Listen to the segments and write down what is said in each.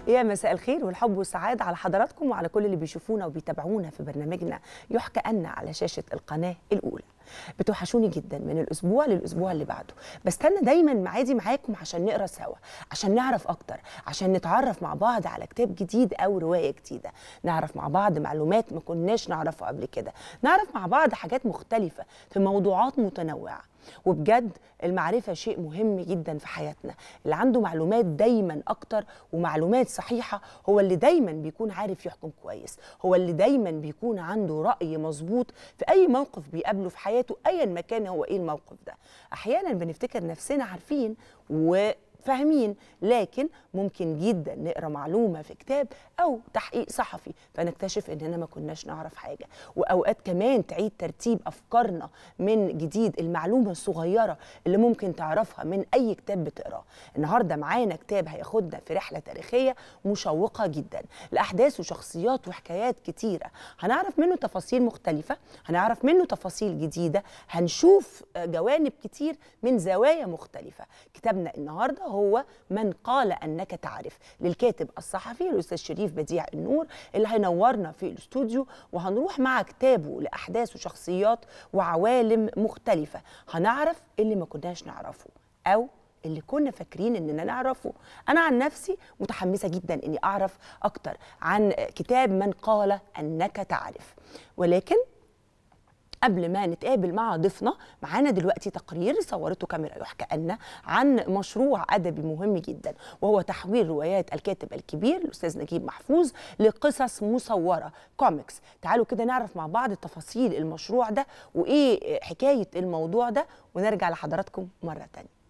يا مساء الخير والحب والسعادة على حضراتكم وعلى كل اللي بيشوفونا وبيتابعونا في برنامجنا يحكى أن على شاشة القناة الأولى بتوحشوني جدا من الأسبوع للأسبوع اللي بعده بستنى دايما معادي معاكم عشان نقرا سوا عشان نعرف أكتر عشان نتعرف مع بعض على كتاب جديد أو رواية جديدة نعرف مع بعض معلومات ما كناش نعرفها قبل كده نعرف مع بعض حاجات مختلفة في موضوعات متنوعة وبجد المعرفة شيء مهم جدا في حياتنا اللي عنده معلومات دايما أكتر ومعلومات صحيحة هو اللي دايما بيكون عارف يحكم كويس هو اللي دايما بيكون عنده رأي مظبوط في أي موقف بيقابله في حياته أيا ما كان هو إيه الموقف ده أحيانا بنفتكر نفسنا عارفين و فاهمين لكن ممكن جدا نقرا معلومه في كتاب او تحقيق صحفي فنكتشف اننا ما كناش نعرف حاجه واوقات كمان تعيد ترتيب افكارنا من جديد المعلومه الصغيره اللي ممكن تعرفها من اي كتاب بتقراه النهارده معانا كتاب هياخدنا في رحله تاريخيه مشوقه جدا لاحداث وشخصيات وحكايات كتيره هنعرف منه تفاصيل مختلفه هنعرف منه تفاصيل جديده هنشوف جوانب كتير من زوايا مختلفه كتابنا النهارده هو من قال انك تعرف للكاتب الصحفي الاستاذ شريف بديع النور اللي هينورنا في الاستوديو وهنروح مع كتابه لاحداث وشخصيات وعوالم مختلفه هنعرف اللي ما كناش نعرفه او اللي كنا فاكرين اننا نعرفه انا عن نفسي متحمسه جدا اني اعرف اكتر عن كتاب من قال انك تعرف ولكن قبل ما نتقابل مع ضيفنا معانا دلوقتي تقرير صورته كاميرا يحكى أن عن مشروع أدبي مهم جدا وهو تحويل روايات الكاتب الكبير الأستاذ نجيب محفوظ لقصص مصورة كوميكس تعالوا كده نعرف مع بعض تفاصيل المشروع ده وإيه حكاية الموضوع ده ونرجع لحضراتكم مرة تانية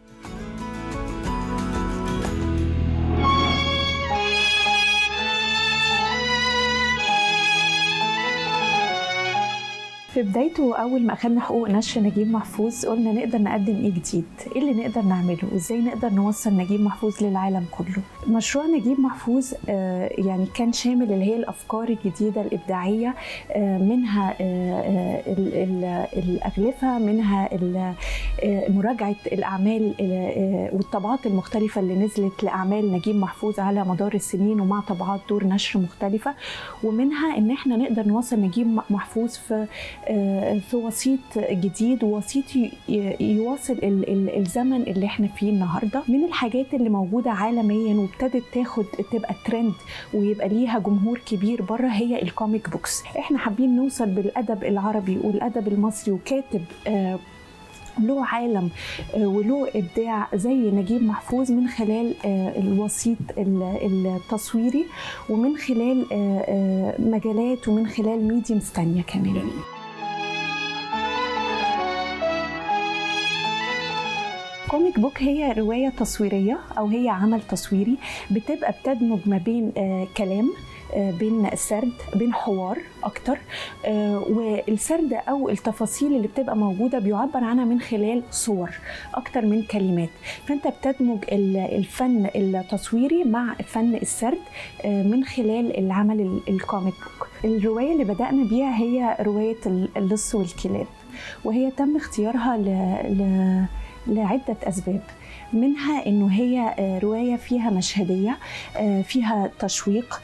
في بدايته اول ما اخذنا حقوق نشر نجيب محفوظ قلنا نقدر نقدم ايه جديد ايه اللي نقدر نعمله وازاي نقدر نوصل نجيب محفوظ للعالم كله مشروع نجيب محفوظ آه يعني كان شامل اللي هي الافكار الجديده الابداعيه آه منها آه ال ال الاغلفه منها مراجعه الاعمال والطبعات المختلفه اللي نزلت لاعمال نجيب محفوظ على مدار السنين ومع طبعات دور نشر مختلفه ومنها ان احنا نقدر نوصل نجيب محفوظ في في وسيط جديد ووسيط يواصل الزمن اللي احنا فيه النهارده من الحاجات اللي موجوده عالميا وابتدت تاخد تبقى ترند ويبقى ليها جمهور كبير بره هي الكوميك بوكس احنا حابين نوصل بالادب العربي والادب المصري وكاتب له عالم وله ابداع زي نجيب محفوظ من خلال الوسيط التصويري ومن خلال مجالات ومن خلال ميديمز تانية كمان كوميك بوك هي رواية تصويرية أو هي عمل تصويري بتبقى بتدمج ما بين كلام بين سرد بين حوار اكتر والسرد او التفاصيل اللي بتبقى موجوده بيعبر عنها من خلال صور اكتر من كلمات فانت بتدمج الفن التصويري مع فن السرد من خلال العمل الكوميك بوك الروايه اللي بدانا بيها هي روايه اللص والكلاب وهي تم اختيارها ل... ل... لعده اسباب منها انه هي روايه فيها مشهديه فيها تشويق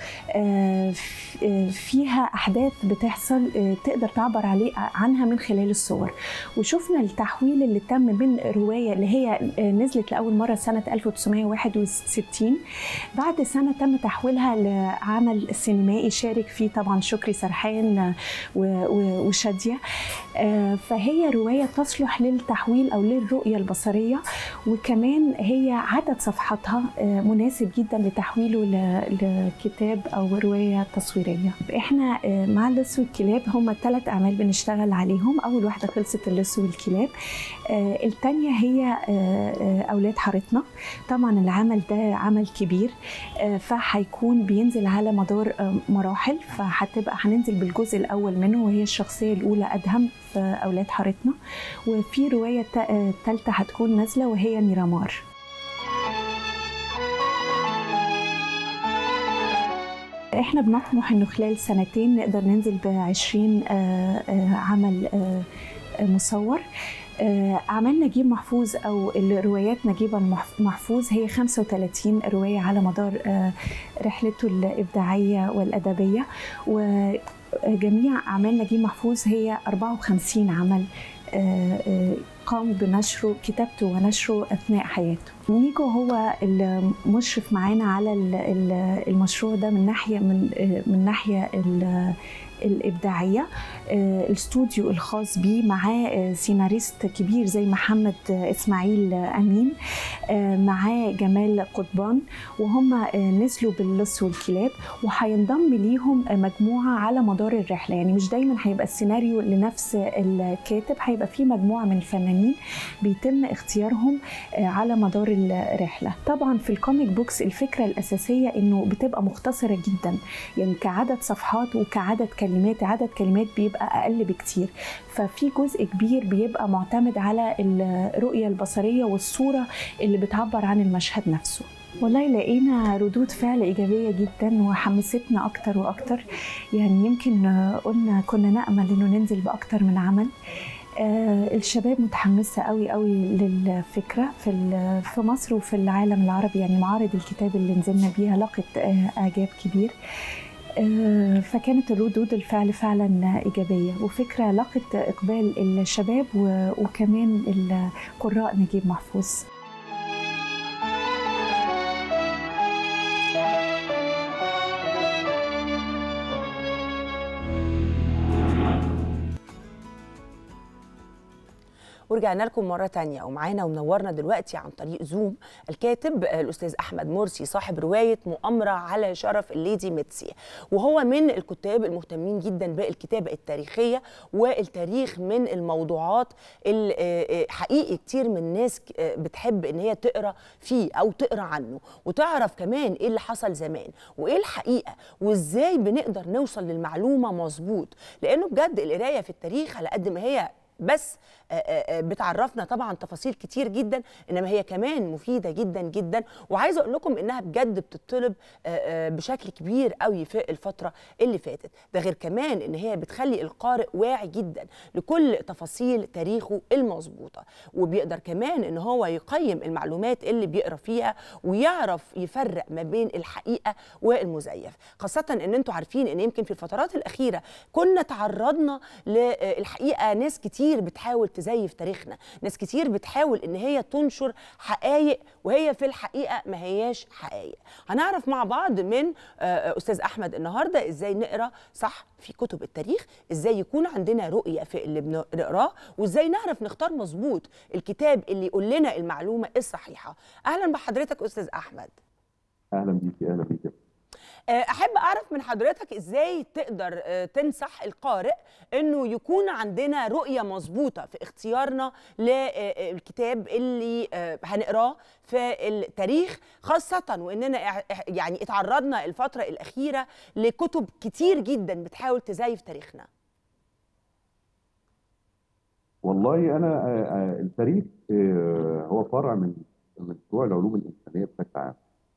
فيها احداث بتحصل تقدر تعبر عليه عنها من خلال الصور وشفنا التحويل اللي تم من روايه اللي هي نزلت لاول مره سنه 1961 بعد سنه تم تحويلها لعمل سينمائي شارك فيه طبعا شكري سرحان وشاديه فهي روايه تصلح للتحويل او للرؤيه البصريه وكمان كمان هي عدد صفحاتها مناسب جدا لتحويله لكتاب او روايه تصويريه احنا مع اللص والكلاب هم ثلاث اعمال بنشتغل عليهم اول واحده خلصت اللص والكلاب الثانيه هي اولاد حارتنا طبعا العمل ده عمل كبير فهيكون بينزل على مدار مراحل فهتبقى هننزل بالجزء الاول منه وهي الشخصيه الاولى ادهم في اولاد حارتنا وفي روايه ثالثه هتكون نازله وهي ميرامار احنا بنطمح انه خلال سنتين نقدر ننزل ب 20 عمل مصور آه، أعمال نجيب محفوظ أو الروايات نجيب المحف- محفوظ هي 35 رواية على مدار آه، رحلته الإبداعية والأدبية وجميع أعمال نجيب محفوظ هي 54 عمل آه، آه، قام بنشره كتابته ونشره أثناء حياته نيجو هو المشرف معانا على ال- ال- المشروع ده من ناحية من آه، من ناحية ال- الإبداعية آه، الاستوديو الخاص بيه معاه آه، سيناريست كبير زي محمد آه، إسماعيل آه، أمين آه، معاه جمال قضبان وهم آه، نزلوا باللص والكلاب وهينضم ليهم آه، مجموعة على مدار الرحلة يعني مش دايما هيبقى السيناريو لنفس الكاتب هيبقى في مجموعة من الفنانين بيتم اختيارهم آه، على مدار الرحلة طبعا في الكوميك بوكس الفكرة الأساسية إنه بتبقى مختصرة جدا يعني كعدد صفحات وكعدد كلمات عدد كلمات بيبقى أقل بكتير ففي جزء كبير بيبقى معتمد على الرؤية البصرية والصورة اللي بتعبر عن المشهد نفسه والله لقينا ردود فعل إيجابية جدا وحمستنا أكتر وأكتر يعني يمكن آه، قلنا كنا نأمل إنه ننزل بأكتر من عمل آه، الشباب متحمسة قوي قوي للفكرة في ال- في مصر وفي العالم العربي يعني معارض الكتاب اللي نزلنا بيها لقت آه، إعجاب كبير آه، فكانت الردود الفعل فعلا إيجابية وفكرة لقت إقبال الشباب و- وكمان القراء نجيب محفوظ ورجعنا لكم مرة تانية ومعانا ومنورنا دلوقتي عن طريق زوم الكاتب آه، الأستاذ أحمد مرسي صاحب رواية مؤامرة على شرف الليدي ميتسي وهو من الكتاب المهتمين جدا بالكتابة التاريخية والتاريخ من الموضوعات اللي آه، آه، حقيقي كتير من الناس ك- آه، بتحب إن هي تقرأ فيه أو تقرأ عنه وتعرف كمان إيه اللي حصل زمان وإيه الحقيقة وإزاي بنقدر نوصل للمعلومة مظبوط لأنه بجد القراية في التاريخ على قد ما هي بس آه، آه، آه، بتعرفنا طبعا تفاصيل كتير جدا انما هي كمان مفيده جدا جدا وعايزه اقول لكم انها بجد بتطلب آه، آه، بشكل كبير قوي في الفتره اللي فاتت ده غير كمان ان هي بتخلي القارئ واعي جدا لكل تفاصيل تاريخه المظبوطه وبيقدر كمان ان هو يقيم المعلومات اللي بيقرا فيها ويعرف يفرق ما بين الحقيقه والمزيف خاصه ان انتوا عارفين ان يمكن في الفترات الاخيره كنا تعرضنا للحقيقه ناس كتير بتحاول تزيف تاريخنا ناس كتير بتحاول ان هي تنشر حقائق وهي في الحقيقه ما هياش حقائق هنعرف مع بعض من آه، استاذ احمد النهارده ازاي نقرا صح في كتب التاريخ ازاي يكون عندنا رؤيه في اللي بنقراه وازاي نعرف نختار مظبوط الكتاب اللي يقول لنا المعلومه الصحيحه اهلا بحضرتك استاذ احمد اهلا بيكي اهلا بيكي آه، احب اعرف من حضرتك ازاي تقدر آه، تنصح القارئ انه يكون عندنا رؤيه مظبوطه في اختيارنا للكتاب اللي آه، هنقراه في التاريخ خاصه واننا إع- إح- يعني اتعرضنا الفتره الاخيره لكتب كتير جدا بتحاول تزيف تاريخنا والله انا آه، آه، التاريخ آه، هو فرع من من فروع العلوم الانسانيه بشكل عام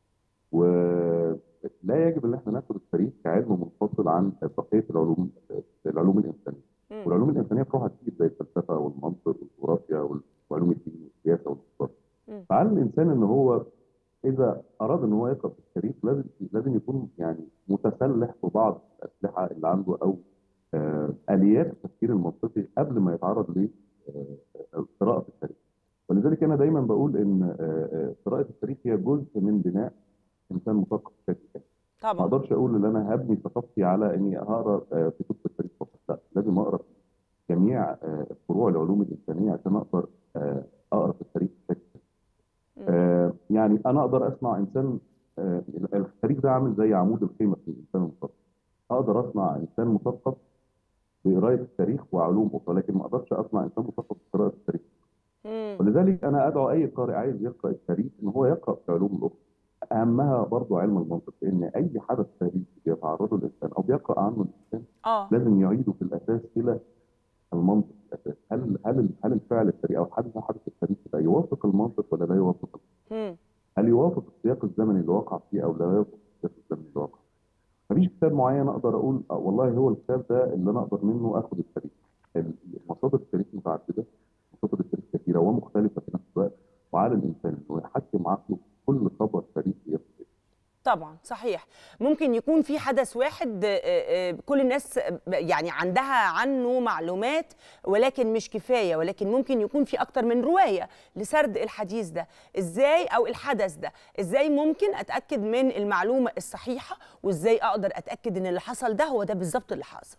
ولا يجب ان احنا ناخد التاريخ كعلم منفصل عن بقيه العلوم العلوم الانسانيه مم. والعلوم الانسانيه فروعها كتير زي الفلسفه والمنطق والجغرافيا وعلوم الدين والسياسه والاقتصاد مم. فعلى الانسان ان هو اذا اراد ان هو يقرا في التاريخ لازم لازم يكون يعني متسلح ببعض الاسلحه اللي عنده او آه، اليات التفكير المنطقي قبل ما يتعرض لقراءه في التاريخ ولذلك انا دايما بقول ان آه، آه، قراءه التاريخ هي جزء من بناء انسان مثقف بشكل كامل ما طبعا اقدرش اقول ان انا هبني ثقافتي على اني هقرا آه، في كتب التاريخ فقط لا لازم اقرا في جميع آه، فروع العلوم الانسانيه عشان اقدر آه، اقرا في التاريخ بشكل مم. آه، يعني انا اقدر اسمع انسان آه، التاريخ ده عامل زي عمود الخيمه في الانسان المثقف اقدر اصنع انسان مثقف بقرايه التاريخ وعلوم اخرى لكن ما اقدرش اصنع انسان مثقف بقراءه التاريخ مم. ولذلك انا ادعو اي قارئ عايز يقرا التاريخ ان هو يقرا في علوم الاخرى اهمها برضو علم المنطق لان اي حدث تاريخي بيتعرض له الانسان او بيقرا عنه الانسان اه لازم يعيده في الاساس الى المنطق الاساسي هل هل هل الفعل التاريخي او حدث حدث التاريخي ده يوافق المنطق ولا لا يوافق مم. هل يوافق السياق الزمني اللي وقع فيه او لا يوافق السياق الزمني اللي وقع فيه مفيش كتاب معين اقدر اقول آه والله هو الكتاب ده اللي انا اقدر منه اخد التاريخ المصادر التاريخ متعدده مصادر التاريخ طبعا صحيح ممكن يكون في حدث واحد آه، آه، كل الناس آه، يعني عندها عنه معلومات ولكن مش كفايه ولكن ممكن يكون في اكتر من روايه لسرد الحديث ده ازاي او الحدث ده ازاي ممكن اتاكد من المعلومه الصحيحه وازاي اقدر اتاكد ان اللي حصل ده هو ده بالظبط اللي حصل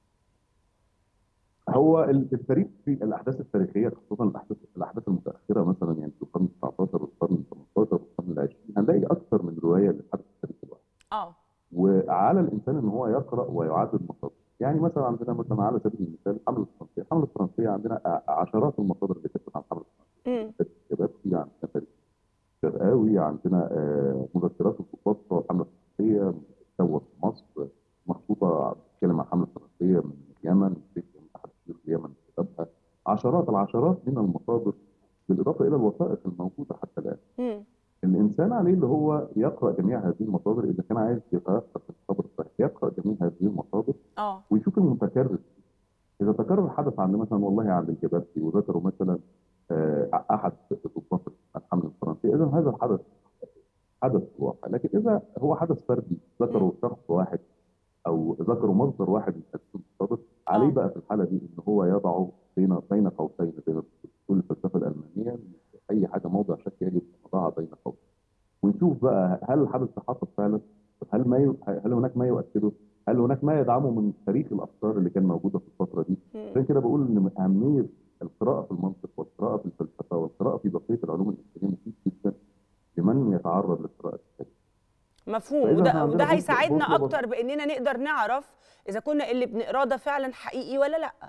هو ال- التاريخ في الاحداث التاريخيه خصوصا الاحداث الاحداث المتاخره مثلا يعني في القرن ال 19 والقرن ال 18 والقرن ال 20 هنلاقي اكثر من روايه للحدث التاريخي الواحد اه وعلى الانسان ان هو يقرا ويعدد مصادر يعني مثلا عندنا مثلا على سبيل المثال الحمله الفرنسيه الحمله الفرنسيه عندنا ع- عشرات المصادر اللي كتبت عن الحمله الفرنسيه امم الشباب في عندنا تاريخ شرقاوي عندنا آه، مذكرات الضباط بتوع الحمله الفرنسيه مستوى في مصر مخطوطه بتتكلم عن الحمله الفرنسيه من اليمن في احد سيول اليمن كتبها عشرات العشرات من المصادر بالاضافه الى الوثائق الموجوده حتى الان امم الانسان عليه اللي هو يقرا جميع هذه المصادر اذا كان عايز يتاثر في الخبر الصحيح يقرا جميع هذه المصادر اه ويشوف المتكرر اذا تكرر حدث عند مثلا والله عند الجبابتي وذكروا مثلا آه، احد ضباط الحمله الفرنسيه اذا هذا الحدث حدث في الواقع لكن اذا هو حدث فردي ذكره شخص واحد او ذكره مصدر واحد من هذه المصادر عليه آه. بقى في الحاله دي ان هو يضعه بين بين قوسين بين كل الفلسفه الالمانيه اي حاجه موضع شك يجب ان نضعها بين قوسين ونشوف بقى هل الحدث ده حصل فعلا هل ما ي... هل هناك ما يؤكده هل هناك ما يدعمه من تاريخ الافكار اللي كان موجوده في الفتره دي مم. عشان كده بقول ان من اهميه القراءه في المنطق والقراءه في الفلسفه والقراءه في بقيه العلوم الانسانيه مفيد جدا لمن يتعرض لقراءه التاريخ مفهوم فإذا وده إحنا وده عندنا هيساعدنا بوصلة اكتر باننا نقدر نعرف اذا كنا اللي بنقراه ده فعلا حقيقي ولا لا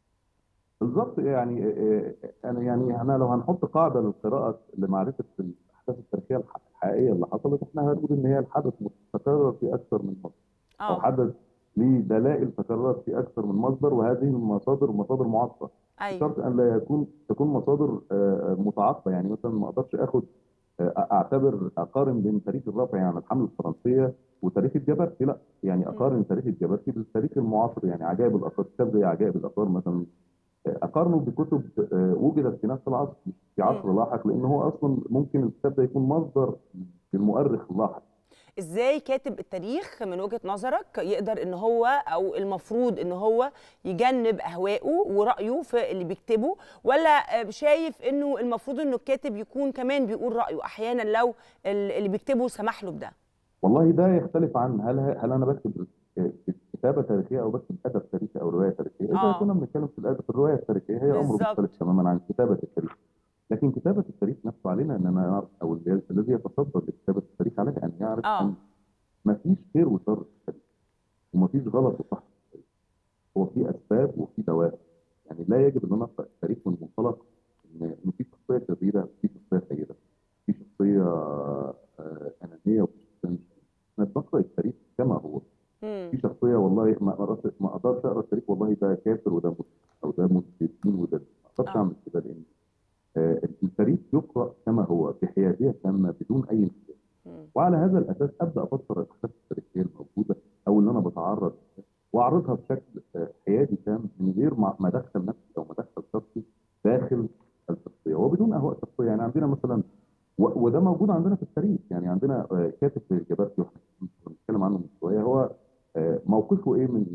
بالظبط يعني آه، آه، انا يعني احنا لو هنحط قاعده للقراءه لمعرفه الاحداث التاريخيه الح- الحقيقيه اللي حصلت احنا هنقول ان هي الحدث متكرر في اكثر من مصدر او اه حدث ليه دلائل تكررت في اكثر من مصدر وهذه المصادر مصادر معاصره ايوه شرط ان لا يكون تكون مصادر آه، متعاقبه يعني مثلا ما اقدرش اخد آه، اعتبر اقارن بين تاريخ الرفع يعني الحمله الفرنسيه وتاريخ الجبرتي لا يعني اقارن تاريخ الجبرتي بالتاريخ المعاصر يعني عجائب الاثار كتاب زي عجائب الاثار مثلا آه، اقارنه بكتب آه، وجدت في نفس العصر مش في عصر لاحق لان هو اصلا ممكن الكتاب ده يكون مصدر للمؤرخ اللاحق ازاي كاتب التاريخ من وجهة نظرك يقدر ان هو او المفروض ان هو يجنب اهوائه ورأيه في اللي بيكتبه ولا آه، شايف انه المفروض انه الكاتب يكون كمان بيقول رأيه احيانا لو ال- اللي بيكتبه سمح له بده والله ده يختلف عن هل هل انا بكتب كتابه تاريخيه او بكتب ادب تاريخي او روايه تاريخيه اذا آه. كنا بنتكلم في الادب في الروايه التاريخيه هي امر بالظبط. مختلف تماما عن كتابه التاريخ لكن كتابه التاريخ نفسه علينا اننا نعرف او الذي الذي يتصدر لكتابه التاريخ عليه ان يعرف آه. ان ما فيش خير وشر في التاريخ وما فيش غلط وصح في التاريخ هو في اسباب وفي دوافع يعني لا يجب ان انا اقرا التاريخ من منطلق ان إن في شخصيه شريره وفي شخصيه خيره في شخصيه آه، انانيه وفي شخصيه مش احنا بنقرا التاريخ كما هو مم. في شخصيه والله ما أقدرش- ما اقدرش اقرا التاريخ والله ده كافر وده مسلم او ده مسلمين وده ما اقدرش آه. اعمل كده لان آه، التاريخ يقرا كما هو بحياديه تامه بدون اي انحياز مم. وعلى هذا الاساس ابدا افسر الاحداث التاريخيه الموجوده او اللي انا بتعرض لها واعرضها بشكل آه، حيادي تام من غير ما ما ادخل نفسي او ما ادخل شخصي داخل الشخصيه وبدون اهواء شخصيه يعني عندنا مثلا و- وده موجود عندنا في التاريخ يعني عندنا آه، كاتب زي الجبرتي واحنا كنا بنتكلم عنه من شويه هو آه، موقفه ايه من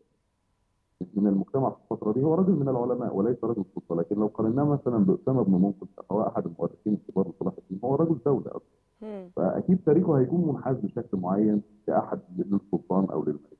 من المجتمع في الفتره دي هو رجل من العلماء وليس رجل سلطه لكن لو قارناه مثلا باسامه بن منقذ هو احد المؤرخين الكبار لصلاح الدين هو رجل دوله اصلا مم. فاكيد تاريخه هيكون منحاز بشكل معين لاحد للسلطان او للملك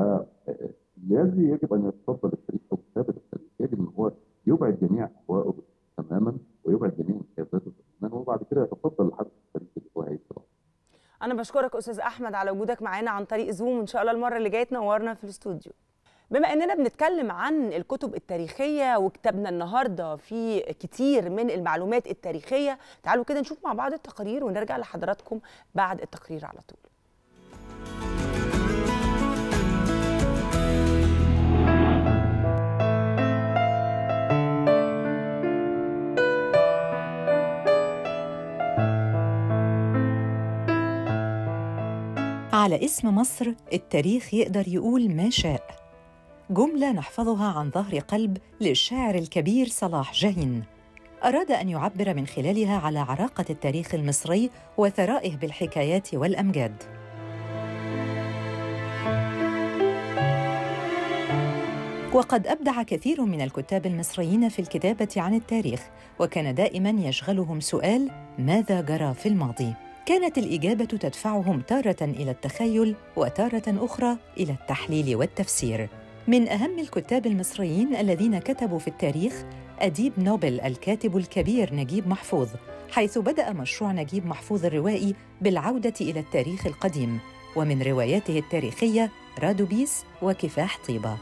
فالذي يجب ان يتصدى للتاريخ او كتابه التاريخ يجب ان هو يبعد جميع اهوائه تماما ويبعد جميع انحيازاته تماما وبعد كده يتصدى للحدث التاريخي اللي هو هيكتبه انا بشكرك استاذ احمد على وجودك معانا عن طريق زوم ان شاء الله المره اللي جايه تنورنا في الاستوديو بما اننا بنتكلم عن الكتب التاريخيه وكتابنا النهارده في كتير من المعلومات التاريخيه تعالوا كده نشوف مع بعض التقارير ونرجع لحضراتكم بعد التقرير على طول على اسم مصر التاريخ يقدر يقول ما شاء جملة نحفظها عن ظهر قلب للشاعر الكبير صلاح جاهين أراد أن يعبر من خلالها على عراقة التاريخ المصري وثرائه بالحكايات والأمجاد وقد أبدع كثير من الكتاب المصريين في الكتابة عن التاريخ وكان دائما يشغلهم سؤال ماذا جرى في الماضي كانت الإجابة تدفعهم تارة إلى التخيل وتارة أخرى إلى التحليل والتفسير من أهم الكتاب المصريين الذين كتبوا في التاريخ أديب نوبل الكاتب الكبير نجيب محفوظ حيث بدأ مشروع نجيب محفوظ الروائي بالعودة إلى التاريخ القديم ومن رواياته التاريخية رادوبيس وكفاح طيبة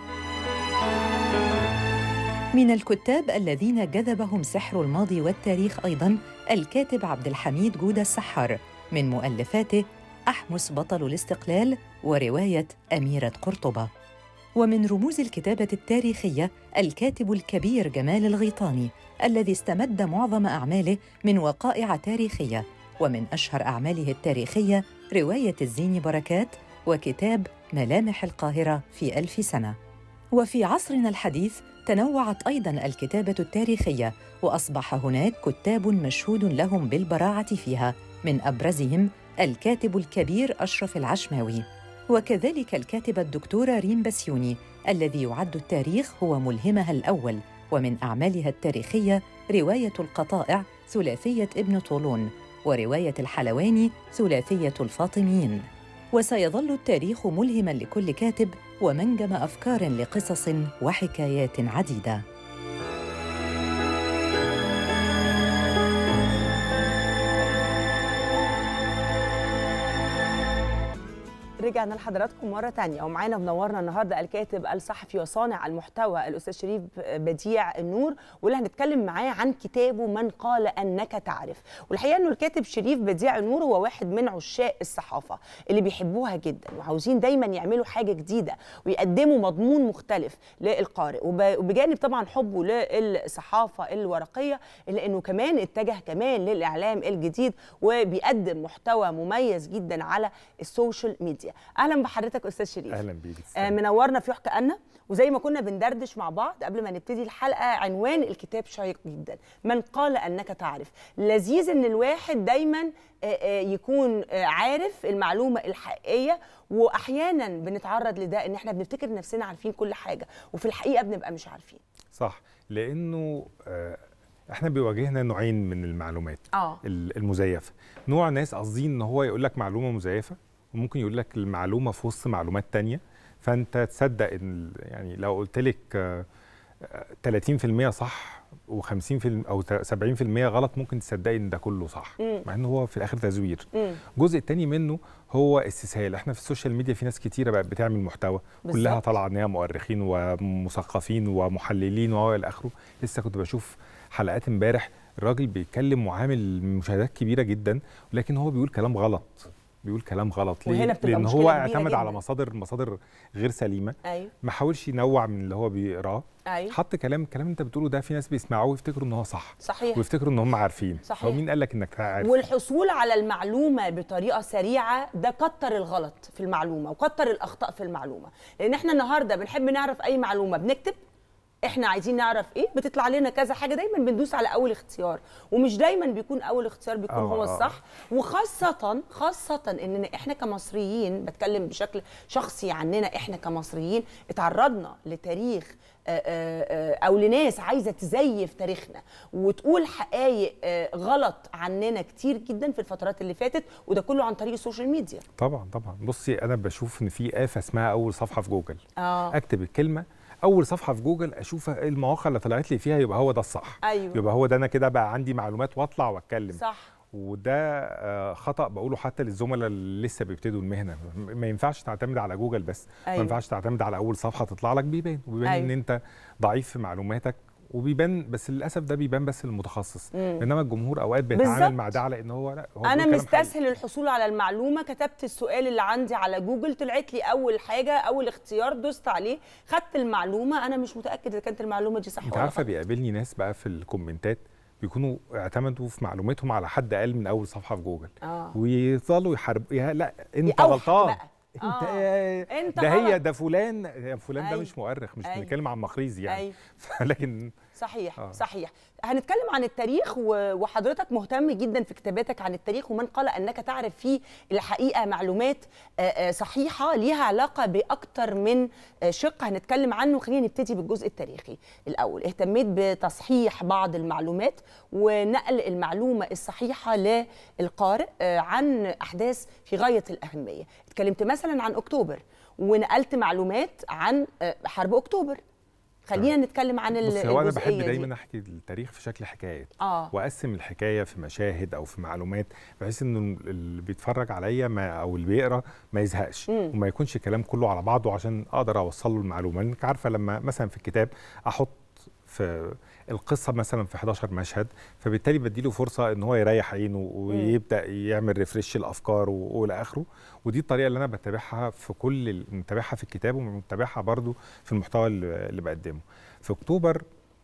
من الكتاب الذين جذبهم سحر الماضي والتاريخ أيضاً الكاتب عبد الحميد جودة السحار من مؤلفاته أحمس بطل الاستقلال ورواية أميرة قرطبة ومن رموز الكتابة التاريخية الكاتب الكبير جمال الغيطاني الذي استمد معظم أعماله من وقائع تاريخية ومن أشهر أعماله التاريخية رواية الزين بركات وكتاب ملامح القاهرة في ألف سنة وفي عصرنا الحديث تنوعت ايضا الكتابه التاريخيه واصبح هناك كتاب مشهود لهم بالبراعه فيها من ابرزهم الكاتب الكبير اشرف العشماوي وكذلك الكاتبه الدكتوره ريم بسيوني الذي يعد التاريخ هو ملهمها الاول ومن اعمالها التاريخيه روايه القطائع ثلاثيه ابن طولون وروايه الحلواني ثلاثيه الفاطميين وسيظل التاريخ ملهما لكل كاتب ومنجم افكار لقصص وحكايات عديده رجعنا لحضراتكم مرة تانية ومعانا منورنا النهاردة الكاتب الصحفي وصانع المحتوى الأستاذ شريف بديع النور واللي هنتكلم معاه عن كتابه من قال أنك تعرف والحقيقة أنه الكاتب شريف بديع النور هو واحد من عشاق الصحافة اللي بيحبوها جدا وعاوزين دايما يعملوا حاجة جديدة ويقدموا مضمون مختلف للقارئ وبجانب طبعا حبه للصحافة الورقية إلا أنه كمان اتجه كمان للإعلام الجديد وبيقدم محتوى مميز جدا على السوشيال ميديا اهلا بحضرتك استاذ شريف اهلا بيك آه منورنا في يحكى أنا وزي ما كنا بندردش مع بعض قبل ما نبتدي الحلقه عنوان الكتاب شيق جدا من قال انك تعرف لذيذ ان الواحد دايما آه، آه، يكون آه، عارف المعلومه الحقيقيه واحيانا بنتعرض لده ان احنا بنفتكر نفسنا عارفين كل حاجه وفي الحقيقه بنبقى مش عارفين صح لانه آه، احنا بيواجهنا نوعين من المعلومات اه ال- المزيفه نوع ناس قاصدين ان هو يقول لك معلومه مزيفه وممكن يقول لك المعلومه في وسط معلومات تانية فانت تصدق ان ال- يعني لو قلت لك آه، آه، 30% صح و50% او 70% غلط ممكن تصدقي ان ده كله صح مم. مع ان هو في الاخر تزوير مم. الجزء التاني منه هو استسهال احنا في السوشيال ميديا في ناس كتيره بقت بتعمل محتوى كلها بالظبط. طالعه ان هي مؤرخين ومثقفين ومحللين وهو الى اخره لسه كنت بشوف حلقات امبارح الراجل بيتكلم وعامل مشاهدات كبيره جدا ولكن هو بيقول كلام غلط بيقول كلام غلط ليه؟ وهنا بتبقى لان مشكلة هو كبيرة اعتمد على جداً. مصادر مصادر غير سليمه ايوه ما حاولش ينوع من اللي هو بيقراه ايوه حط كلام الكلام اللي انت بتقوله ده في ناس بيسمعوه ويفتكروا ان هو صح صحيح ويفتكروا ان هم عارفين صحيح. هو مين قال لك انك عارف والحصول على المعلومه بطريقه سريعه ده كتر الغلط في المعلومه وكتر الاخطاء في المعلومه لان احنا النهارده بنحب نعرف اي معلومه بنكتب احنا عايزين نعرف ايه بتطلع لنا كذا حاجه دايما بندوس على اول اختيار ومش دايما بيكون اول اختيار بيكون آه، هو آه. الصح وخاصه خاصه اننا احنا كمصريين بتكلم بشكل شخصي عننا احنا كمصريين اتعرضنا لتاريخ آه، آه، آه، او لناس عايزه تزيف تاريخنا وتقول حقائق آه، غلط عننا كتير جدا في الفترات اللي فاتت وده كله عن طريق السوشيال ميديا طبعا طبعا بصي انا بشوف ان في آفة اسمها اول صفحه في جوجل اه اكتب الكلمه اول صفحه في جوجل اشوف المواقع اللي طلعت لي فيها يبقى هو ده الصح ايوه يبقى هو ده انا كده بقى عندي معلومات واطلع واتكلم صح وده آه، خطا بقوله حتى للزملاء اللي لسه بيبتدوا المهنه ما ينفعش تعتمد على جوجل بس ما أيوة. ينفعش تعتمد على اول صفحه تطلع لك بيبان وبيبان أيوة. ان انت ضعيف في معلوماتك وبيبان بس للاسف ده بيبان بس للمتخصص مم. انما الجمهور اوقات بيتعامل بالظبط. مع ده على ان هو لا هو انا بيقول كلام حقيقي. مستسهل الحصول على المعلومه كتبت السؤال اللي عندي على جوجل طلعت لي اول حاجه اول اختيار دوست عليه خدت المعلومه انا مش متاكد اذا كانت المعلومه دي صح انت ولا عارفه غلط. بيقابلني ناس بقى في الكومنتات بيكونوا اعتمدوا في معلوماتهم على حد قال من اول صفحه في جوجل اه ويفضلوا يحاربوا يا لا انت يأوحك غلطان بقى. انت آه. آه. انت ده غلط. هي ده فلان يا فلان ده أيوة. مش مؤرخ مش أيوة. بنتكلم عن مقريزي يعني ايوه لكن صحيح آه. صحيح هنتكلم عن التاريخ و- وحضرتك مهتم جدا في كتاباتك عن التاريخ ومن قال انك تعرف فيه الحقيقه معلومات آه، آه، صحيحه ليها علاقه باكتر من آه، شق هنتكلم عنه خلينا نبتدي بالجزء التاريخي الاول اهتميت بتصحيح بعض المعلومات ونقل المعلومه الصحيحه للقارئ آه، عن احداث في غايه الاهميه اتكلمت مثلا عن اكتوبر ونقلت معلومات عن آه، حرب اكتوبر خلينا نتكلم عن ال- بص هو انا الجزئية بحب دي. دايما احكي التاريخ في شكل حكايات اه واقسم الحكايه في مشاهد او في معلومات بحيث انه اللي بيتفرج عليا ما او اللي بيقرا ما يزهقش مم. وما يكونش الكلام كله على بعضه عشان اقدر اوصل له المعلومه انك عارفه لما مثلا في الكتاب احط في القصه مثلا في 11 مشهد فبالتالي بديله فرصه ان هو يريح عينه ويبدا يعمل ريفرش الافكار و- والى اخره ودي الطريقه اللي انا بتابعها في كل ال- متابعها في الكتاب ومتابعها برضو في المحتوى اللي اللي بقدمه في اكتوبر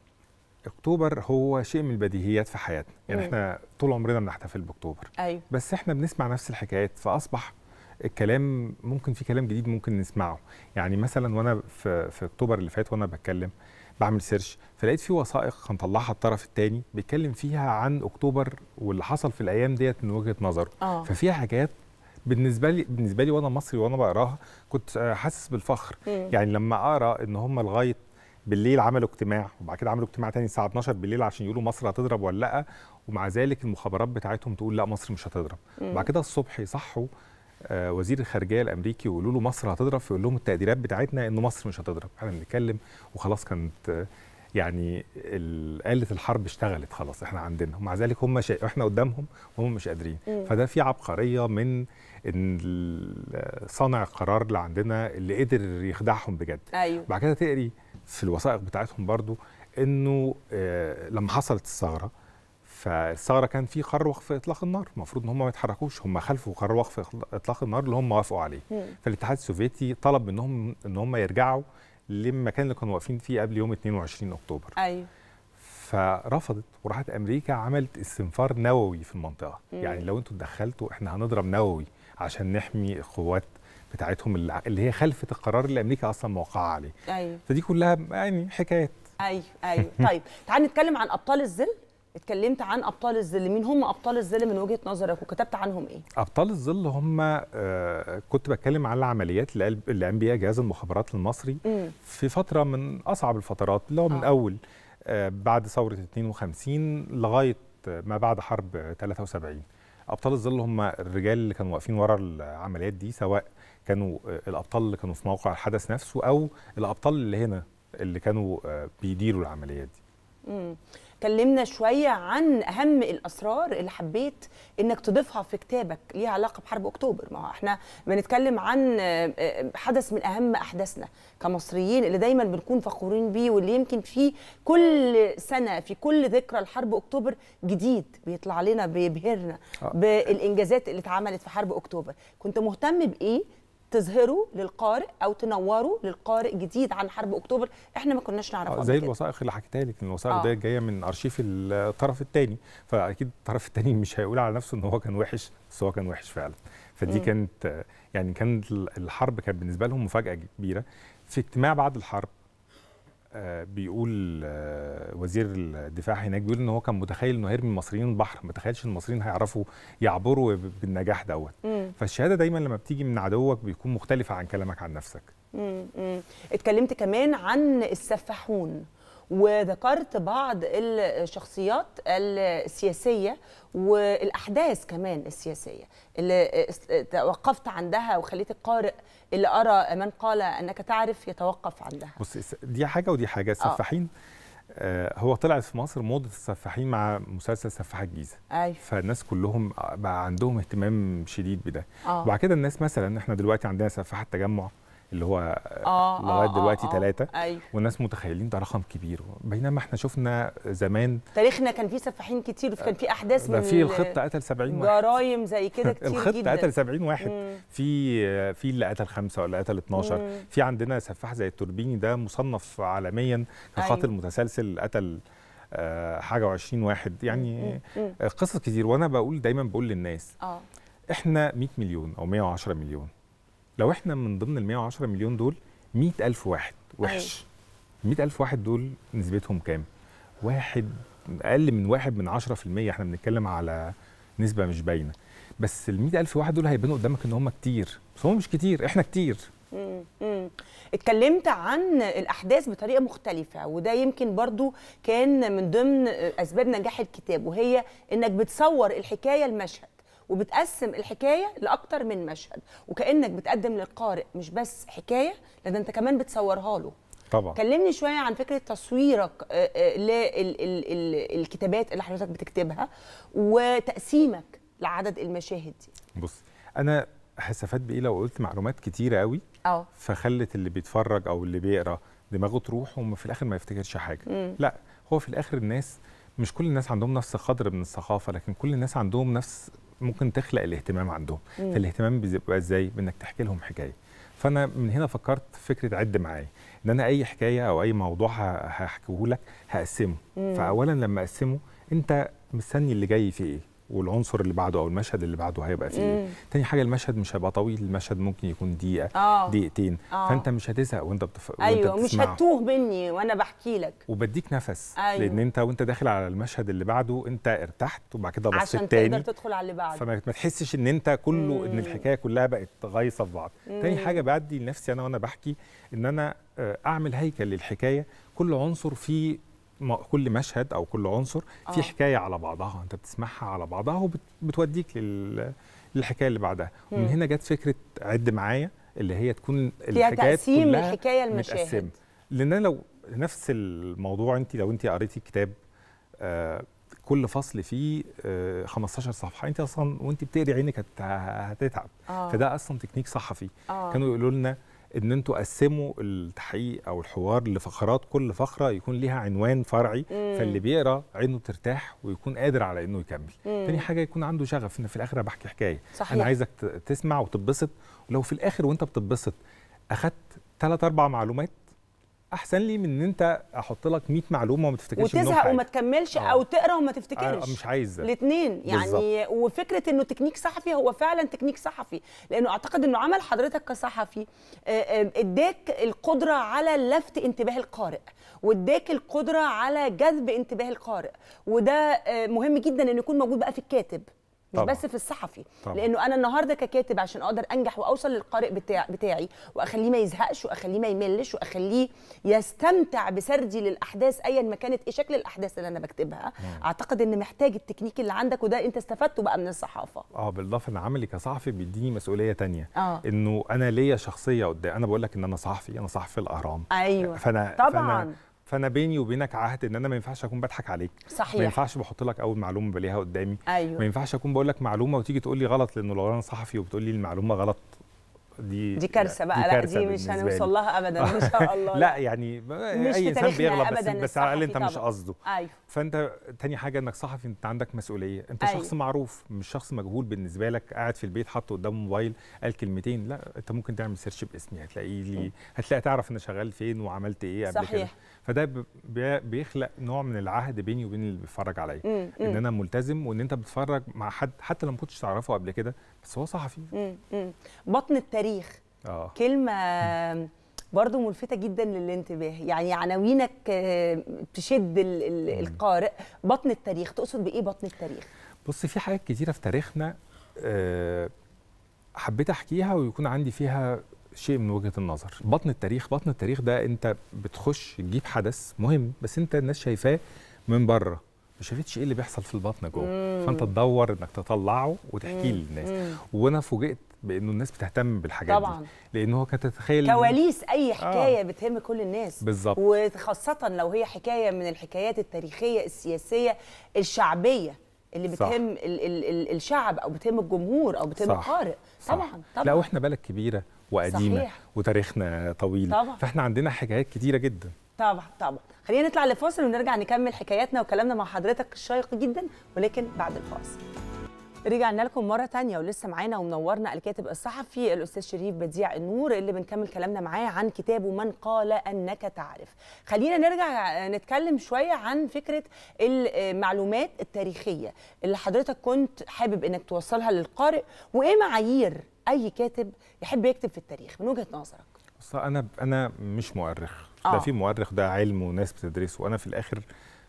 اكتوبر هو شيء من البديهيات في حياتنا يعني مم. احنا طول عمرنا بنحتفل باكتوبر ايوه بس احنا بنسمع نفس الحكايات فاصبح الكلام ممكن في كلام جديد ممكن نسمعه يعني مثلا وانا في في اكتوبر اللي فات وانا بتكلم بعمل سيرش فلقيت في وثائق مطلعها الطرف الثاني بيتكلم فيها عن اكتوبر واللي حصل في الايام ديت من وجهه نظره اه ففيها حاجات بالنسبه لي بالنسبه لي وانا مصري وانا بقراها كنت آه، حاسس بالفخر مم. يعني لما اقرا ان هم لغايه بالليل عملوا اجتماع وبعد كده عملوا اجتماع تاني الساعه 12 بالليل عشان يقولوا مصر هتضرب ولا لا ومع ذلك المخابرات بتاعتهم تقول لا مصر مش هتضرب مم. وبعد كده الصبح يصحوا آه، وزير الخارجيه الامريكي ويقولوا له مصر هتضرب فيقول لهم التقديرات بتاعتنا ان مصر مش هتضرب احنا بنتكلم وخلاص كانت آه، يعني ال- آلة الحرب اشتغلت خلاص احنا عندنا ومع ذلك هم شا... احنا قدامهم وهم مش قادرين مم. فده في عبقريه من ان ال- صانع القرار اللي عندنا اللي قدر يخدعهم بجد ايوه بعد كده تقري في الوثائق بتاعتهم برضو انه آه، لما حصلت الثغره فالثغره كان في قرار وقف اطلاق النار المفروض ان هم ما يتحركوش هم خلفوا قرار وقف اطلاق النار اللي هم وافقوا عليه مم. فالاتحاد السوفيتي طلب منهم ان هم يرجعوا للمكان اللي كانوا واقفين فيه قبل يوم 22 اكتوبر ايوه فرفضت وراحت امريكا عملت استنفار نووي في المنطقه مم. يعني لو انتوا اتدخلتوا احنا هنضرب نووي عشان نحمي القوات بتاعتهم اللي اللي هي خلفت القرار اللي امريكا اصلا موقعه عليه ايوه فدي كلها يعني حكايات ايوه ايوه طيب تعال نتكلم عن ابطال الظل اتكلمت عن ابطال الظل مين هم ابطال الظل من وجهه نظرك وكتبت عنهم ايه ابطال الظل هم آه كنت بتكلم عن العمليات اللي قال- اللي قام بيها جهاز المخابرات المصري امم في فتره من اصعب الفترات اللي هو من آه. اول آه بعد ثوره 52 لغايه آه، ما بعد حرب آه، 73 ابطال الظل هم الرجال اللي كانوا واقفين ورا العمليات دي سواء كانوا آه، الابطال اللي كانوا في موقع الحدث نفسه او الابطال اللي هنا اللي كانوا آه، بيديروا العمليات دي امم كلمنا شويه عن اهم الاسرار اللي حبيت انك تضيفها في كتابك ليها علاقه بحرب اكتوبر ما هو احنا بنتكلم عن آه، آه، حدث من اهم احداثنا كمصريين اللي دايما بنكون فخورين بيه واللي يمكن فيه كل سنه في كل ذكرى لحرب اكتوبر جديد بيطلع لنا بيبهرنا آه. بالانجازات اللي اتعملت في حرب اكتوبر كنت مهتم بايه تظهره للقارئ او تنوره للقارئ جديد عن حرب اكتوبر احنا ما كناش نعرفه آه، قبل زي كده. الوثائق اللي حكيتها لك إن الوثائق آه. ديت جايه من ارشيف الطرف الثاني فاكيد الطرف الثاني مش هيقول على نفسه ان هو كان وحش بس هو كان وحش فعلا فدي مم. كانت آه، يعني كانت ال- الحرب كانت بالنسبه لهم مفاجاه كبيره في اجتماع بعد الحرب آه، بيقول آه، وزير الدفاع هناك بيقول ان هو كان متخيل انه هيرمي المصريين البحر ما تخيلش ان المصريين هيعرفوا يعبروا بالنجاح دوت مم. فالشهاده دايما لما بتيجي من عدوك بيكون مختلفه عن كلامك عن نفسك مم. مم. اتكلمت كمان عن السفاحون وذكرت بعض الشخصيات السياسية والأحداث كمان السياسية اللي اس- توقفت عندها وخليت القارئ اللي أرى من قال أنك تعرف يتوقف عندها بص الس- دي حاجه ودي حاجه السفاحين آه هو طلعت في مصر موضه السفاحين مع مسلسل سفاح الجيزه أيوة فالناس كلهم بقى عندهم اهتمام شديد بده آه. وبعد كده الناس مثلا احنا دلوقتي عندنا سفاح التجمع اللي هو آه لغايه آه، دلوقتي آه، ثلاثه أيوة والناس متخيلين ده رقم كبير بينما احنا شفنا زمان تاريخنا كان فيه سفاحين كتير وكان فيه أحداث ده من في الخطه قتل 70 واحد جرايم زي كده كتير الخطه جدا قتل 70 واحد مم. في في اللي قتل خمسه ولا قتل 12 مم. في عندنا سفاح زي التوربيني ده مصنف عالميا أيوة. كقاتل متسلسل قتل آه، حاجه و20 واحد يعني مم. آه، قصص كتير وانا بقول دايما بقول للناس اه احنا 100 مليون او 110 مليون لو احنا من ضمن ال 110 مليون دول 100 ألف واحد وحش 100 ألف واحد دول نسبتهم كام؟ واحد اقل من واحد من 10% احنا بنتكلم على نسبه مش باينه بس ال ألف واحد دول هيبانوا قدامك ان هم كتير بس هم مش كتير احنا كتير مم. مم. اتكلمت عن الاحداث بطريقه مختلفه وده يمكن برضو كان من ضمن اسباب نجاح الكتاب وهي انك بتصور الحكايه المشهد وبتقسم الحكايه لاكتر من مشهد وكانك بتقدم للقارئ مش بس حكايه لا ده انت كمان بتصورها له طبعا كلمني شويه عن فكره تصويرك للكتابات اللي حضرتك بتكتبها وتقسيمك لعدد المشاهد دي بص انا هستفاد بايه لو قلت معلومات كتيره قوي اه فخلت اللي بيتفرج او اللي بيقرا دماغه تروح وفي الاخر ما يفتكرش حاجه مم. لا هو في الاخر الناس مش كل الناس عندهم نفس قدر من الثقافه لكن كل الناس عندهم نفس ممكن تخلق الاهتمام عندهم مم. فالاهتمام بيبقى ازاي بانك تحكي لهم حكايه فانا من هنا فكرت في فكره عد معايا ان انا اي حكايه او اي موضوع ه- هحكيه لك هقسمه مم. فاولا لما اقسمه انت مستني اللي جاي فيه ايه والعنصر اللي بعده او المشهد اللي بعده هيبقى فيه ايه مم. تاني حاجه المشهد مش هيبقى طويل المشهد ممكن يكون دقيقه اه دقيقتين آه. فانت مش هتزهق وانت بتف... وانت ايوه مش بتسمعه. هتوه مني وانا بحكي لك وبديك نفس أيوة. لان انت وانت داخل على المشهد اللي بعده انت ارتحت وبعد كده عشان بصيت تقدر تاني تدخل على اللي بعده فما ما تحسش ان انت كله ان مم. الحكايه كلها بقت غايصه في بعض تاني حاجه بعدي لنفسي انا وانا بحكي ان انا آه، اعمل هيكل للحكايه كل عنصر فيه م- كل مشهد او كل عنصر آه. فيه حكايه على بعضها انت بتسمعها على بعضها وبتوديك لل للحكايه اللي بعدها ومن مم. هنا جت فكره عد معايا اللي هي تكون فيها الحكايات تقسيم كلها الحكايه المشاهد متقسمه لان أنا لو نفس الموضوع انت لو انت قريتي كتاب آه كل فصل فيه آه 15 صفحه انت اصلا وانت بتقري عينك هت- هتتعب آه. فده اصلا تكنيك صحفي آه. كانوا يقولوا لنا ان انتوا قسموا التحقيق او الحوار لفقرات كل فقره يكون ليها عنوان فرعي مم. فاللي بيقرا عينه ترتاح ويكون قادر على انه يكمل مم. تاني حاجه يكون عنده شغف ان في الاخر أنا بحكي حكايه صحيح. انا عايزك ت- تسمع وتتبسط ولو في الاخر وانت بتتبسط اخدت ثلاث اربع معلومات احسن لي من ان انت احط لك 100 معلومه وما تفتكرش منهم وتزهق حاجة. وما تكملش آه. او تقرا وما أنا تفتكرش مش عايز ده. الاثنين يعني وفكره انه تكنيك صحفي هو فعلا تكنيك صحفي لانه اعتقد انه عمل حضرتك كصحفي آه، آه، اداك القدره على لفت انتباه القارئ واداك القدره على جذب انتباه القارئ وده آه، مهم جدا انه يكون موجود بقى في الكاتب مش طبعاً. بس في الصحفي طبعاً. لانه انا النهارده ككاتب عشان اقدر انجح واوصل للقارئ بتاع بتاعي واخليه ما يزهقش واخليه ما يملش واخليه يستمتع بسردي للاحداث ايا ما كانت ايه شكل الاحداث اللي انا بكتبها اعتقد ان محتاج التكنيك اللي عندك وده انت استفدته بقى من الصحافه اه بالاضافه ان عملي كصحفي بيديني مسؤوليه تانية اه انه انا ليا شخصيه قدام انا بقول لك ان انا صحفي انا صحفي الاهرام ايوه فانا طبعاً. فانا فانا بيني وبينك عهد ان انا ما ينفعش اكون بضحك عليك ما صحيح ينفعش بحط لك اول معلومه بلاقيها قدامي ما ايوه ينفعش اكون بقول لك معلومه وتيجي تقول لي غلط لانه لو انا صحفي وبتقول لي المعلومه غلط دي دي كارثه بقى لا كارثة دي مش بالنسبة هنوصل لي. لها ابدا ان شاء الله لا يعني مش في اي انسان تاريخنا بيغلط بس, أبداً بس على الاقل الصحفي انت مش طبعاً. قصده ايوه فانت تاني حاجه انك صحفي انت عندك مسؤوليه انت أيوة. شخص معروف مش شخص مجهول بالنسبه لك قاعد في البيت حاطه قدامه موبايل قال كلمتين لا انت ممكن تعمل سيرش باسمي هتلاقي لي هتلاقي تعرف انا شغال فين وعملت ايه قبل كده صحيح فده ب- بي- بيخلق نوع من العهد بيني وبين اللي بيتفرج عليا مم، ان مم، انا ملتزم وان انت بتتفرج مع حد حتى لو ما كنتش تعرفه قبل كده بس هو صحفي مم، مم. بطن التاريخ اه كلمة برضو ملفتة جدا للانتباه يعني عناوينك آه، تشد ال- ال- القارئ بطن التاريخ تقصد بإيه بطن التاريخ؟ بص في حاجات كتيره في تاريخنا آه، حبيت احكيها ويكون عندي فيها شيء من وجهه النظر بطن التاريخ بطن التاريخ ده انت بتخش تجيب حدث مهم بس انت الناس شايفاه من بره ما شافتش ايه اللي بيحصل في البطن جوه فانت تدور انك تطلعه وتحكيه للناس مم. وانا فوجئت بانه الناس بتهتم بالحاجات طبعا دي لان هو كانت تتخيل كواليس أي حكاية بتهم كل الناس بالظبط. وخاصة لو هي حكاية من الحكايات التاريخية السياسية الشعبية اللي صح. بتهم ال ال ال الشعب أو بتهم الجمهور أو بتهم صح. القارئ صح. طبعا طبعا لا واحنا بلد كبيره وقديمه صحيح. وتاريخنا طويل طبعا. فاحنا عندنا حكايات كتيره جدا طبعا طبعا خلينا نطلع لفاصل ونرجع نكمل حكاياتنا وكلامنا مع حضرتك الشيق جدا ولكن بعد الفاصل رجعنا لكم مرة تانية ولسه معانا ومنورنا الكاتب الصحفي الأستاذ شريف بديع النور اللي بنكمل كلامنا معاه عن كتابه من قال أنك تعرف خلينا نرجع نتكلم شوية عن فكرة المعلومات التاريخية اللي حضرتك كنت حابب أنك توصلها للقارئ وإيه معايير أي كاتب يحب يكتب في التاريخ من وجهة نظرك بص انا انا مش مؤرخ آه. ده في مؤرخ ده علم وناس بتدرسه وانا في الاخر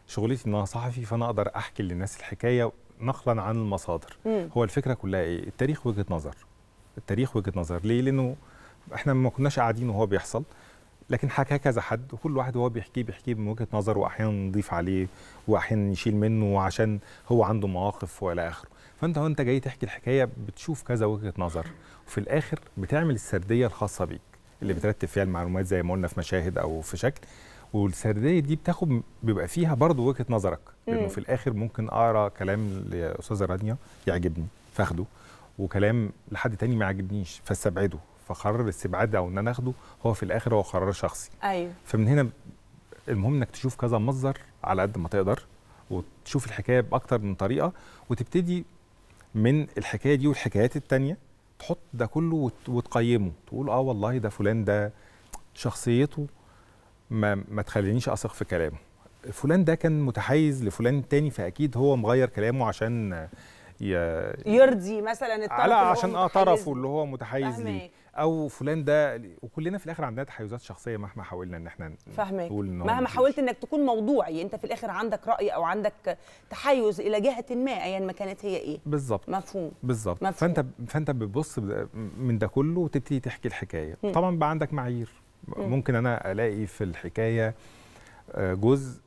شغلتي ان انا صحفي فانا اقدر احكي للناس الحكايه نقلا عن المصادر مم. هو الفكره كلها ايه التاريخ وجهه نظر التاريخ وجهه نظر ليه لانه احنا ما كناش قاعدين وهو بيحصل لكن حكى كذا حد وكل واحد وهو بيحكيه بيحكيه من وجهه نظر واحيانا نضيف عليه واحيانا يشيل منه عشان هو عنده مواقف والى اخره فانت وانت جاي تحكي الحكايه بتشوف كذا وجهه نظر وفي الاخر بتعمل السرديه الخاصه بيك اللي بترتب فيها المعلومات زي ما قلنا في مشاهد او في شكل والسرديه دي بتاخد بيبقى فيها برضه وجهه نظرك لانه مم. في الاخر ممكن اقرا كلام لاستاذه رانيا يعجبني فاخده وكلام لحد تاني ما يعجبنيش فاستبعده فقرار الاستبعاد او ان انا اخده هو في الاخر هو قرار شخصي ايوه فمن هنا المهم انك تشوف كذا مصدر على قد ما تقدر وتشوف الحكايه باكتر من طريقه وتبتدي من الحكايه دي والحكايات التانية تحط ده كله وت- وتقيمه تقول اه والله ده فلان ده شخصيته ما ما تخلينيش اثق في كلامه فلان ده كان متحيز لفلان تاني فاكيد هو مغير كلامه عشان ي... يرضي مثلا الطرف على اللي هو عشان اه متحيز طرفه له. اللي هو متحيز ليه فاهماك او فلان ده وكلنا في الاخر عندنا تحيزات شخصيه مهما حاولنا ان احنا فاهمك نقول ان هو مهما مفيش. حاولت انك تكون موضوعي انت في الاخر عندك راي او عندك تحيز الى جهه ما ايا ما كانت هي ايه بالظبط مفهوم بالظبط مفهوم. فانت فانت بتبص بد- من ده كله وتبتدي تحكي الحكايه مم. طبعا بقى عندك معايير مم. ممكن انا الاقي في الحكايه آه، جزء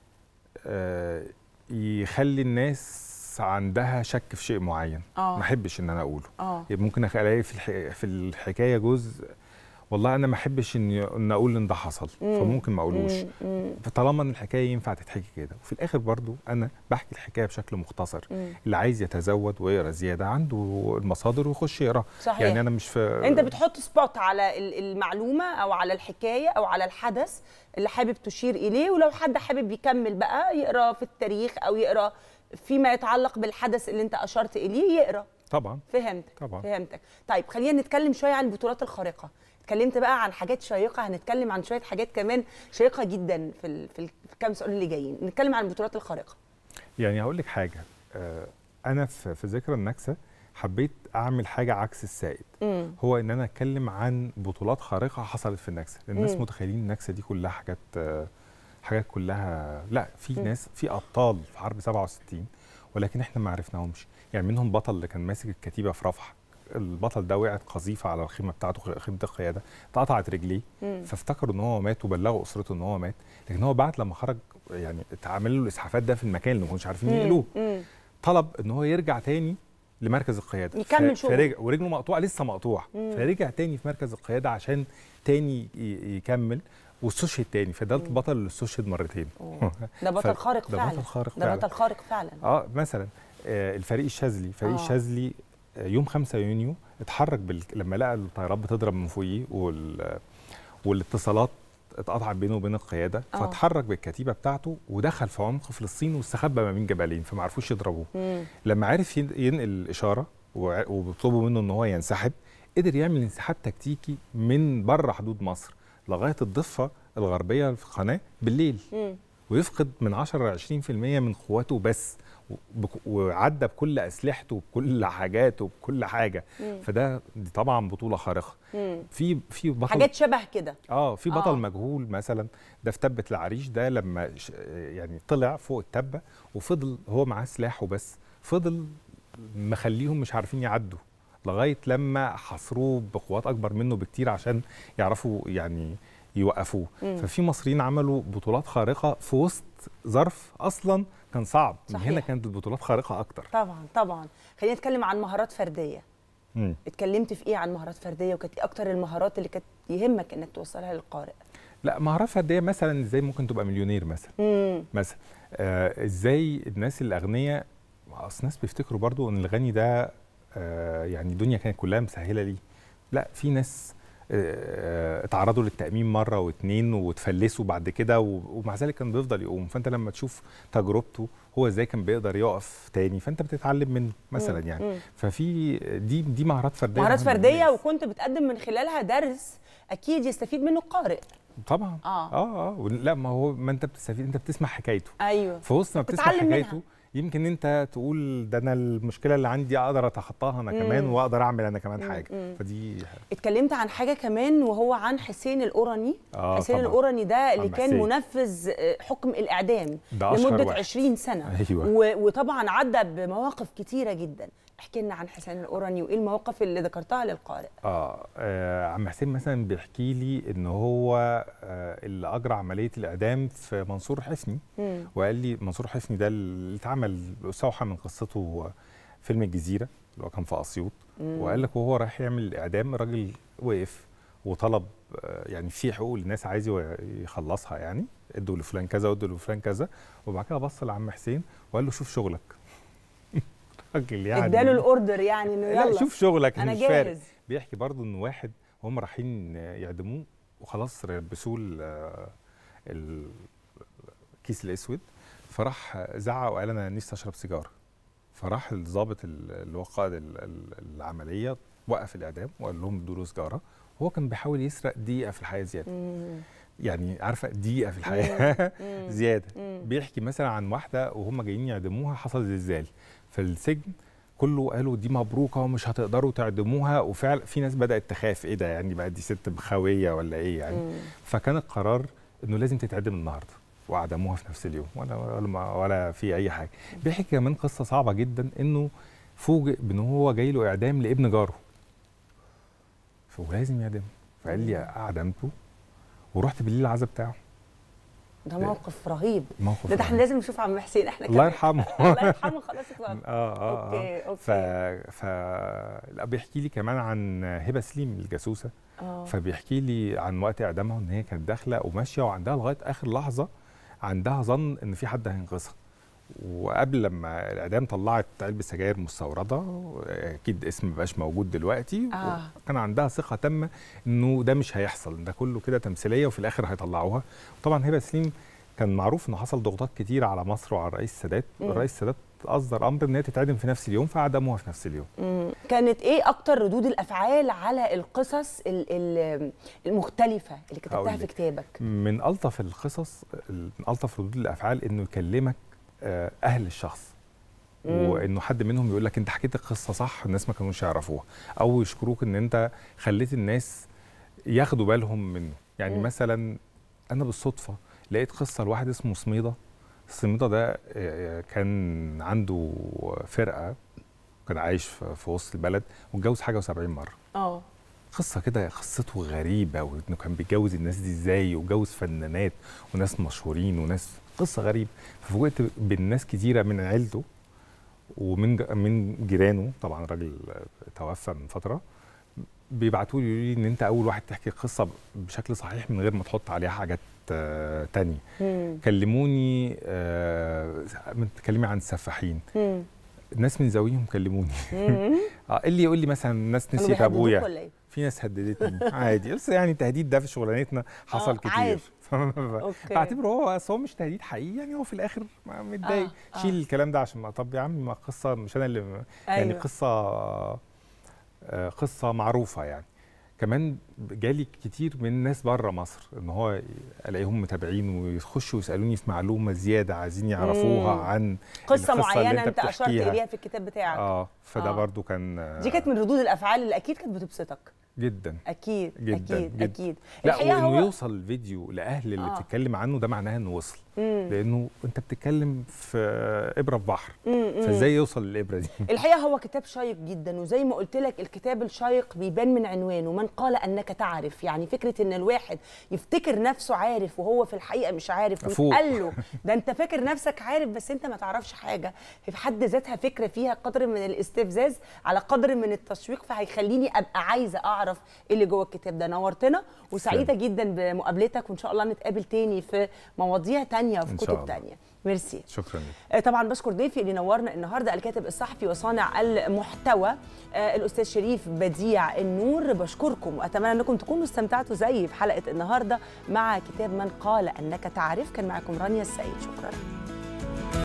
آه، يخلي الناس عندها شك في شيء معين اه ما احبش ان انا اقوله اه ممكن الاقي في الح- في الحكايه جزء والله انا ما احبش ان ان اقول ان ده حصل مم. فممكن ما اقولوش مم، مم، فطالما ان الحكايه ينفع تتحكي كده وفي الاخر برضو انا بحكي الحكايه بشكل مختصر مم. اللي عايز يتزود ويقرا زياده عنده المصادر ويخش يقراها صحيح يعني انا مش في انت بتحط سبوت على ال- المعلومه او على الحكايه او على الحدث اللي حابب تشير اليه ولو حد حابب يكمل بقى يقرا في التاريخ او يقرا فيما يتعلق بالحدث اللي انت اشرت اليه يقرا طبعا فهمتك طبعا فهمتك طيب خلينا نتكلم شويه عن البطولات الخارقه اتكلمت بقى عن حاجات شيقه هنتكلم عن شويه حاجات كمان شيقه جدا في ال... في ال- في الكام سؤال اللي جايين نتكلم عن البطولات الخارقه يعني هقول لك حاجه آه، انا في في ذكرى النكسه حبيت اعمل حاجه عكس السائد امم هو ان انا اتكلم عن بطولات خارقه حصلت في النكسه الناس مم. متخيلين النكسه دي كلها حاجات آه، حاجات كلها لا في مم. ناس في ابطال في حرب 67 ولكن احنا ما عرفناهمش يعني منهم بطل اللي كان ماسك الكتيبه في رفح البطل ده وقعت قذيفه على الخيمه بتاعته خيمه القياده اتقطعت رجليه مم. فافتكروا ان هو مات وبلغوا اسرته ان هو مات لكن هو بعد لما خرج يعني اتعمل له الاسعافات ده في المكان اللي ما كانوش عارفين ينقلوه مم. طلب ان هو يرجع تاني لمركز القياده يكمل ف- شغله. فرجع ورجله مقطوعه لسه مقطوع مم. فرجع تاني في مركز القياده عشان تاني ي- يكمل واستشهد تاني فده مم. البطل اللي استشهد مرتين أوه. ده بطل ف- خارق ده فعلا بطل خارق ده فعلا. بطل خارق فعلا اه مثلا آه الفريق الشاذلي فريق آه. الشاذلي آه يوم 5 يونيو اتحرك بال... لما لقى الطيارات بتضرب من فوقيه وال... والاتصالات اتقطعت بينه وبين القياده آه. فاتحرك بالكتيبه بتاعته ودخل في عمق فلسطين واستخبى ما بين جبلين فما عرفوش يضربوه مم. لما عرف ين- ينقل الاشاره وع- وبيطلبوا منه ان هو ينسحب قدر يعمل انسحاب تكتيكي من بره حدود مصر لغايه الضفه الغربيه في القناه بالليل مم. ويفقد من 10 ل 20% من قواته بس وبك- وعدى بكل اسلحته بكل حاجاته بكل حاجه مم. فده دي طبعا بطوله خارقه مم. في في بطل حاجات شبه كده اه في بطل آه. آه. مجهول مثلا ده في تبة العريش ده لما ش- يعني طلع فوق التبة وفضل هو معاه سلاحه بس فضل مخليهم مش عارفين يعدوا لغاية لما حصروه بقوات أكبر منه بكتير عشان يعرفوا يعني يوقفوه مم. ففي مصريين عملوا بطولات خارقة في وسط ظرف أصلا كان صعب من صحيح. هنا كانت البطولات خارقة أكتر طبعا طبعا خلينا نتكلم عن مهارات فرديه مم. اتكلمت في ايه عن مهارات فرديه وكانت ايه اكتر المهارات اللي كانت يهمك انك توصلها للقارئ لا مهارات فردية مثلا ازاي ممكن تبقى مليونير مثلا امم مثلا آه ازاي الناس الاغنياء اصل الناس بيفتكروا برضو ان الغني ده آه يعني الدنيا كانت كلها مسهله ليه لا في ناس آه، اتعرضوا للتأمين مرة واتنين وتفلسوا بعد كده و- ومع ذلك كان بيفضل يقوم فانت لما تشوف تجربته هو ازاي كان بيقدر يقف تاني فانت بتتعلم منه مثلا مم. يعني مم. ففي دي دي مهارات فرديه مهارات مهمة فرديه للناس. وكنت بتقدم من خلالها درس اكيد يستفيد منه القارئ طبعا اه اه اه لا ما هو ما انت بتستفيد انت بتسمع حكايته ايوه في وسط ما بتسمع بتتعلم منها. حكايته يمكن انت تقول ده انا المشكله اللي عندي اقدر اتخطاها انا كمان مم. واقدر اعمل انا كمان مم. حاجه مم. فدي اتكلمت عن حاجه كمان وهو عن حسين الاوراني اه حسين طبعا الاوراني ده اللي عم كان حسين. منفذ آه، حكم الاعدام ده اشهر لمده واحد 20 سنه ايوه و- وطبعا عدى بمواقف كتيره جدا احكي لنا عن حسين الاوراني وايه المواقف اللي ذكرتها للقارئ آه, اه عم حسين مثلا بيحكي لي ان هو آه اللي اجرى عمليه الاعدام في منصور حفني مم. وقال لي منصور حفني ده اللي اتعمل استوحى من قصته فيلم الجزيره اللي هو كان في اسيوط مم. وقال لك وهو رايح يعمل الاعدام الراجل وقف وطلب آه، يعني في حقوق للناس عايز يو- يخلصها يعني ادوا لفلان كذا وادوا لفلان كذا وبعد كده بص لعم حسين وقال له شوف شغلك راجل يعني اداله الاوردر يعني انه لا يلا شوف شغلك انا مش فارق جاهز بيحكي برضه ان واحد وهم رايحين يعدموه وخلاص لبسوه ال- ال- الكيس الاسود فراح زعق وقال انا نفسي اشرب سيجاره فراح الضابط ال- اللي هو قائد ال- ال- العمليه وقف الاعدام وقال لهم ادوا له سيجاره هو كان بيحاول يسرق دقيقه في الحياه زياده مم. يعني عارفه دقيقه في الحياه مم. زياده مم. بيحكي مثلا عن واحده وهم جايين يعدموها حصل زلزال في السجن كله قالوا دي مبروكه ومش هتقدروا تعدموها وفعلا في ناس بدات تخاف ايه ده يعني بقى دي ست بخويه ولا ايه يعني مم. فكان القرار انه لازم تتعدم النهارده وعدموها في نفس اليوم ولا ولا, ما- ولا في اي حاجه بيحكي كمان قصه صعبه جدا انه فوجئ بان هو جاي له اعدام لابن جاره فلازم يعدمه فقال لي اعدمته ورحت بالليل العزا بتاعه ده موقف رهيب موقف ده, ده احنا رهيب. لازم نشوف عم حسين احنا الله كمان. يرحمه الله يرحمه خلاص اتفضل. اه اه اوكي اه ف اوكي ف لا بيحكي لي كمان عن هبه سليم الجاسوسه اه فبيحكي لي عن وقت اعدامها ان هي كانت داخله وماشيه وعندها لغايه اخر لحظه عندها ظن ان في حد هينقذها وقبل لما الاعدام طلعت علبه سجاير مستورده اكيد اسم مبقاش موجود دلوقتي آه. كان عندها ثقه تامه انه ده مش هيحصل ده كله كده تمثيليه وفي الاخر هيطلعوها طبعا هبه سليم كان معروف ان حصل ضغوطات كتير على مصر وعلى الرئيس السادات مم. الرئيس السادات اصدر امر ان هي تتعدم في نفس اليوم فعدموها في نفس اليوم مم. كانت ايه اكتر ردود الافعال على القصص ال- ال- المختلفه اللي كتبتها هقول في لك. كتابك من الطف القصص من الطف ردود الافعال انه يكلمك آه، اهل الشخص مم. وانه حد منهم يقول لك انت حكيت القصه صح الناس ما كانوش يعرفوها او يشكروك ان انت خليت الناس ياخدوا بالهم منه يعني مم. مثلا انا بالصدفه لقيت قصه لواحد اسمه سميده سميده ده آه، كان عنده فرقه كان عايش في في وسط البلد واتجوز حاجه و70 مره اه قصه كده قصته غريبه وانه كان بيتجوز الناس دي ازاي وجوز فنانات وناس مشهورين وناس قصه غريبه ففوجئت بالناس كتيره من عيلته ومن ج- من جيرانه طبعا الراجل توفى من فتره بيبعتوا لي يقولوا لي ان انت اول واحد تحكي القصه بشكل صحيح من غير ما تحط عليها حاجات آه، تانية مم. كلموني آه، بتكلمي عن السفاحين مم. الناس من زاويهم كلموني مم. اه اللي يقول لي مثلا الناس كانوا نسيت بيهددوك ابويا ولا ايه؟ في ناس هددتني عادي بس يعني التهديد ده في شغلانتنا حصل آه، كتير عادي. ف- اوكي بعتبره هو بس هو مش تهديد حقيقي يعني هو في الاخر ما- متضايق آه، آه. شيل الكلام ده عشان ما طب يا عم ما قصه مش انا اللي م- يعني أيوة. قصه آه، قصه معروفه يعني كمان جالي كتير من ناس بره مصر ان هو الاقيهم متابعين ويخشوا يسالوني في معلومه زياده عايزين يعرفوها مم. عن قصه القصة اللي معينه أنت انت اشرت بتحكيها. اليها في الكتاب بتاعك اه فده آه. برضو كان دي كانت من ردود الافعال اللي اكيد كانت بتبسطك جدا اكيد جداً، اكيد جداً. اكيد لا الحقيقة وانه هو- يوصل الفيديو لاهل اللي آه. بتتكلم عنه ده معناها انه وصل مم. لانه انت بتتكلم في ابره في بحر مم. مم. فازاي يوصل للابره دي الحقيقه هو كتاب شيق جدا وزي ما قلت لك الكتاب الشيق بيبان من عنوانه من قال انك تعرف يعني فكره ان الواحد يفتكر نفسه عارف وهو في الحقيقه مش عارف أفوق. ويتقال له ده انت فاكر نفسك عارف بس انت ما تعرفش حاجه في حد ذاتها فكره فيها قدر من الاستفزاز على قدر من التشويق فهيخليني ابقى عايزه اعرف ايه اللي جوه الكتاب ده نورتنا وسعيده جدا بمقابلتك وان شاء الله نتقابل تاني في مواضيع تانية وفي إن شاء كتب الله. تانية ميرسي شكرا لك آه، طبعا بشكر ضيفي اللي نورنا النهارده الكاتب الصحفي وصانع المحتوى آه، الاستاذ شريف بديع النور بشكركم واتمنى انكم تكونوا استمتعتوا زيي في حلقه النهارده مع كتاب من قال انك تعرف كان معكم رانيا السيد شكرا